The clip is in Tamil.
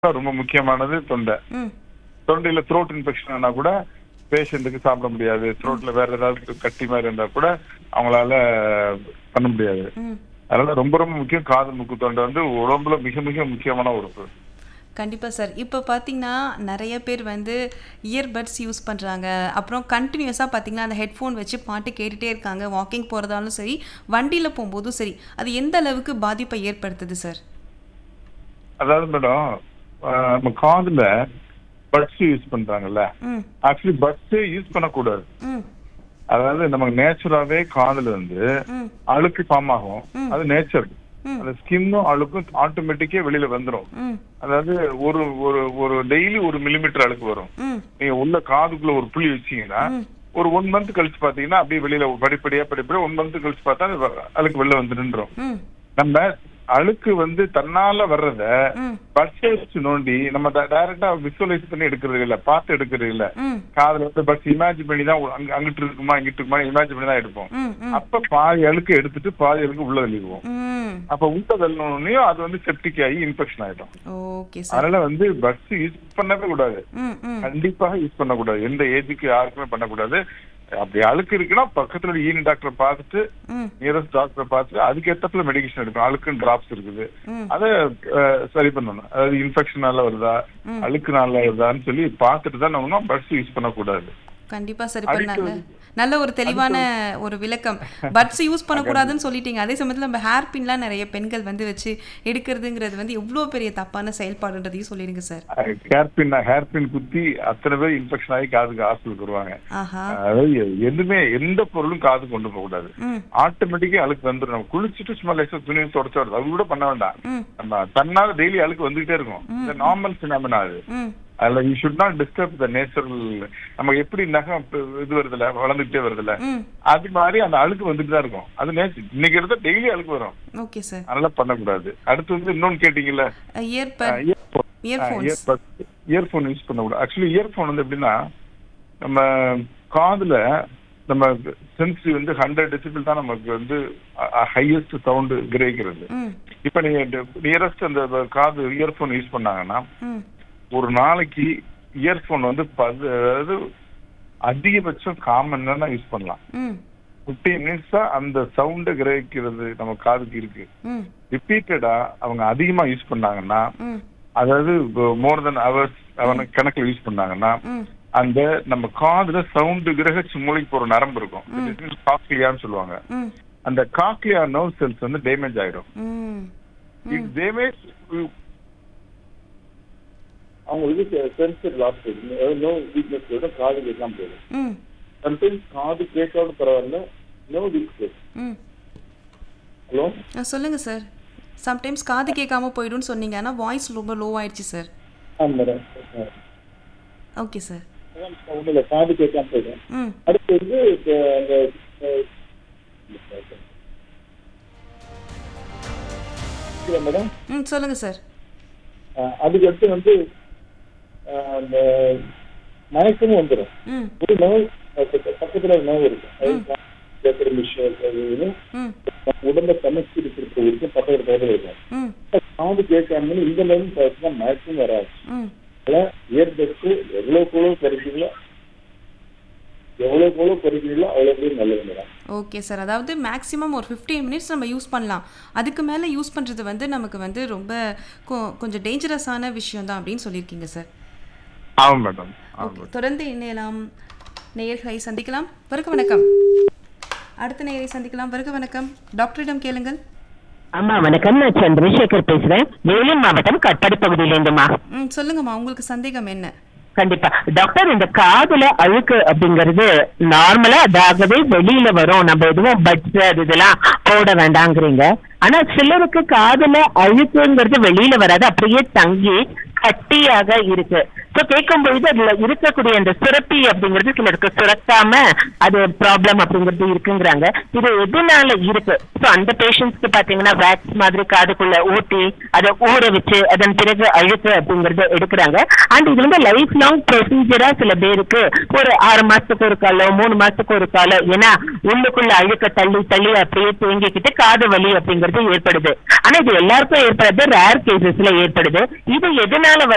ரொம்ப முக்கியமானது தொண்டை ம் தொண்டையில த்ரோட் இன்ஃபெக்ஷன் ஆனா கூட பேஷண்ட்டுக்கு சாப்பிட முடியாது த்ரோட்ல வேற ஏதாவது கட்டி மாதிரி இருந்தா கூட அவங்களால பண்ண முடியாது ம் அதனால ரொம்ப ரொம்ப முக்கியம் காது மூக்கு தொண்டை வந்து உடம்புல மிக மிக முக்கியமான உறுப்பு கண்டிப்பாக சார் இப்போ பார்த்தீங்கன்னா நிறைய பேர் வந்து இயர்பட்ஸ் யூஸ் பண்ணுறாங்க அப்புறம் கண்டினியூஸாக பார்த்தீங்கன்னா அந்த ஹெட்ஃபோன் வச்சு பாட்டு கேட்டுகிட்டே இருக்காங்க வாக்கிங் போகிறதாலும் சரி வண்டியில் போகும்போதும் சரி அது எந்த அளவுக்கு பாதிப்பை ஏற்படுத்துது சார் அதாவது மேடம் ஆஹ் நம்ம காதுல பட்ஸ் யூஸ் பண்றாங்கல்ல ம் ஆக்சுவலி பட்ஸ் யூஸ் பண்ணக்கூடாது ம் அதாவது நமக்கு நேச்சுராவே காதுல வந்து ம் அழுக்கு ஃபார்ம் ஆகும் ம். அது நேச்சர் ம். அந்த ஸ்கின்னும் அழுக்கும் ஆட்டோமேட்டிக்கா வெளியில வந்துரும் ம் அதாவது ஒரு ஒரு ஒரு டெய்லி ஒரு மில்லிமீட்டர் அழுக்கு வரும் ம் நீங்க உள்ள காதுக்குள்ள ஒரு புள்ளி வச்சீங்கன்னா ம். ஒரு ஒன் மந்த் கழிச்சு பாத்தீங்கன்னா அப்படியே வெளியில படிப்படியா படிப்படியா ஒன் மந்த் கழிச்சு பார்த்தா அது வ- அழுக்கு வெளில வந்துருன்றோம் ம் நம்ம அழுக்கு வந்து தன்னால வர்றத ம் பட்ஸ் வச்சு நோண்டி நம்ம டைரக்டா விசுவலைஸ் பண்ணி எடுக்கிறது இல்ல பார்த்து எடுக்கிறது இல்ல ம் காதுல வந்து பட்ஸ் இமேஜின் பண்ணி தான் ஒரு அங்க அங்கிட்டு இருக்குமா இங்கிட்டு இருக்குமா இமேஜின் பண்ணி தான் எடுப்போம் ம் ம் அப்ப பாதி அழுக்கு எடுத்துட்டு பாதி அழுக்கு உள்ள தள்ளிடுவோம் ம் அப்ப உள்ள தள்ளணும்னையும் அது வந்து செப்டிக் ஆகி இன்ஃபெக்ஷன் ஆயிடும் ஓகே சார் அதனால வந்து பட்ஸ் யூஸ் பண்ணவே கூடாது ம் ம் கண்டிப்பாக யூஸ் பண்ணக்கூடாது எந்த ஏஜுக்கு யாருக்குமே பண்ணக்கூடாது அப்படி அழுக்கு இருக்குன்னா பக்கத்துல ஈனி டாக்டரை பார்த்துட்டு ம் நியரஸ்ட் டாக்டரை பார்த்துட்டு அதுக்கு ஏத்தப்பல மெடிகேஷன் எடுக்கணும் அழுக்குன்னு டிராப்ஸ் இருக்குது ம் அதை அஹ், சரி பண்ணணும் அதாவது இன்ஃபெக்ஷனால வருதா ம். அழுக்குனால வருதான்னு சொல்லி பார்த்துட்டு தான் நம்ம பட்ஸ் யூஸ் பண்ணக்கூடாது கண்டிப்பா சார் இப்போ அடுத்து நல்ல நல்ல ஒரு தெளிவான ஒரு விளக்கம் பட்ஸ் யூஸ் பண்ணக்கூடாதுன்னு சொல்லிட்டீங்க அதே சமயத்தில் நம்ம ஹேர் பின்லாம் நிறைய பெண்கள் வந்து வச்சு எடுக்கிறதுங்கிறது வந்து எவ்வளோ பெரிய தப்பான செயல்பாடுன்றதையும் சொல்லிடுங்க sir hair pin hair pin குத்தி அத்தனை பேர் இன்ஃபெக்ஷன் ஆகி காதுக்கு ஹாஸ்பிட்டலுக்கு வருவாங்க ஆஹா அதாவது எதுவுமே எந்த பொருளும் காது கொண்டு போக கூடாது ம் ஆட்டோமேட்டிக்கா அழுக்கு வந்துடும் நம்ம குளிச்சுட்டு சும்மா லேசா துணி தொடச்சு வருது அது கூட பண்ண வேண்டாம் ம் நம்ம தன்னால டெய்லி அழுக்கு வந்துகிட்டே இருக்கும் இந்த நார்மல் பினாமினா அது ம் அதுல you should not disturb the natural நம்ம எப்படி நகம் இப்ப இது வருதுல வளர்ந்துகிட்டே வருதுல ம் அது மாதிரி அந்த அழுக்கு வந்துட்டு தான் இருக்கும் அது நேச்சர் இன்னைக்கு எடுத்தா டெய்லி அழுக்கு வரும் ஓகே சார் அதனால பண்ணக்கூடாது அடுத்து வந்து இன்னொன்னு கேட்டீங்கல்ல earbud earphone earphones earphone use பண்ணக்கூடாது ஆக்சுவலி இயர்போன் வந்து எப்படின்னா நம்ம காதுல நம்ம சென்சிட்டிவ் வந்து ஹண்ட்ரட் டெசிபிள் தான் நமக்கு வந்து ஹையஸ்ட் சவுண்டு கிரகிக்கிறது ம் இப்ப நீங்க நியரஸ்ட் அந்த காது இயர்போன் யூஸ் பண்ணாங்கன்னா ம் ஒரு நாளைக்கு இயர்போன் வந்து பது அதாவது அதிகபட்சம் காமன் நேரம் யூஸ் பண்ணலாம் ம் ஃபிஃப்டீன் மினிட்ஸா அந்த சவுண்டை கிரகிக்கிறது நம்ம காதுக்கு இருக்கு ம் ரிப்பீட்டடா அவங்க அதிகமா யூஸ் பண்ணாங்கன்னா ம் அதாவது மோர் தென் ஹவர்ஸ் அவன கணக்குல யூஸ் பண்ணாங்கன்னா ம் அந்த நம்ம காதுல சவுண்டு கிரகிச்சு மூளைக்கு போற நரம்பு இருக்கும் காக்லியான்னு சொல்லுவாங்க ம் அந்த காக்லியா நர்வ் செல்ஸ் வந்து டேமேஜ் ஆயிடும் ம் இட் டேமேஜ் அவங்களுக்கு சென்சர் லாஸ் போயிடும் நோ வீக்னஸ் போயிடும் காது கேட்காம போயிடும் ம் சம்டைம்ஸ் காது கேட்காத பரவாயில்ல நோ வீக்னஸ் ம் ஹலோ ஆ சொல்லுங்கள் சார் சம்டைம்ஸ் காது கேட்காம போயிடும்னு சொன்னீங்க ஆனால் வாய்ஸ் ரொம்ப லோ ஆயிடுச்சு சார் ஆமாம் மேடம் ஓகே சார் ஒன்றும் இல்லை காது கேட்காம போயிடும் ம் அடுத்து வந்து இப்ப அந்த அஹ், மேடம் ம் சொல்லுங்கள் சார் அஹ், அதுக்கு அடுத்து வந்து அஹ், அந்த மயக்கமும் வந்துடும் ம் ஒரு நோய் பக்கத்துல ஒரு நோய் இருக்கும் அது கேட்குற விஷயம் அது இது. ம் உடம்ப சமைச்சு இருக்கிற வரைக்கும் பக்கத்துல பக்கத்துல இருக்கும் ம் காது கேட்காம இந்த மாதிரி பார்த்தீங்கன்னா மயக்கம் வராது ம் இயற்பட்டு எவ்வளவுக்கு எவ்வளவு குறைக்கிறீங்களோ எவ்வளவுக்கு எவ்வளவு குறைக்கிறீங்களோ அவ்வளவு நல்லது மேடம் ஓகே சார் அதாவது மேக்ஸிமம் ஒரு 15 மினிட்ஸ் நம்ம யூஸ் பண்ணலாம் அதுக்கு மேலே யூஸ் பண்ணுறது வந்து நமக்கு வந்து ரொம்ப கொ- கொஞ்சம் டேஞ்சரஸான விஷயம் தான் அப்படின்னு சொல்லியிருக்கீங்க சார் ஆமா மேடம் ஓகே தொடர்ந்து இணையலாம் நேயர்களை சந்திக்கலாம் வருக வணக்கம் அடுத்த நேயரை சந்திக்கலாம் வருக வணக்கம் டாக்டரிடம் கேளுங்கள் அம்மா வணக்கம் நான் சந்திரசேகர் பேசுறேன் வேலூர் மாவட்டம் கட்பாடி பகுதியிலேருந்துமா ம் சொல்லுங்கம்மா உங்களுக்கு சந்தேகம் என்ன கண்டிப்பா டாக்டர் இந்த காதுல அழுக்கு அப்படிங்கறது நார்மலா அதாகவே வெளியில வரும் நம்ம எதுவும் பட்ஸ் அது இதெல்லாம் போட வேண்டாங்கிறீங்க ஆனா சிலருக்கு காதுல அழுக்குங்கிறது வெளியில வராது அப்படியே தங்கி கட்டியாக இருக்கு சோ கேட்கும் பொழுது அதுல இருக்கக்கூடிய அந்த சுரப்பி அப்படிங்கிறது சிலருக்கு சுரக்காம அது ப்ராப்ளம் அப்படிங்கிறது இருக்குங்கிறாங்க இது எதனால இருக்கு சோ அந்த பேஷண்ட்ஸ்க்கு பாத்தீங்கன்னா வேக்ஸ் மாதிரி காதுக்குள்ள ஊட்டி அதை ஊற வச்சு அதன் பிறகு அழுக்கு அப்படிங்கறத எடுக்கிறாங்க அண்ட் இது வந்து லைஃப் லாங் ப்ரொசீஜரா சில பேருக்கு ஒரு ஆறு மாசத்துக்கு ஒரு காலம் மூணு மாசத்துக்கு ஒரு காலம் ஏன்னா உள்ளுக்குள்ள அழுக்க தள்ளி தள்ளி அப்படியே தேங்கிக்கிட்டு காது வலி அப்படிங்கிறது ஏற்படுது ஆனா இது எல்லாருக்கும் ஏற்படுறது ரேர் கேசஸ்ல ஏற்படுது இது எதனால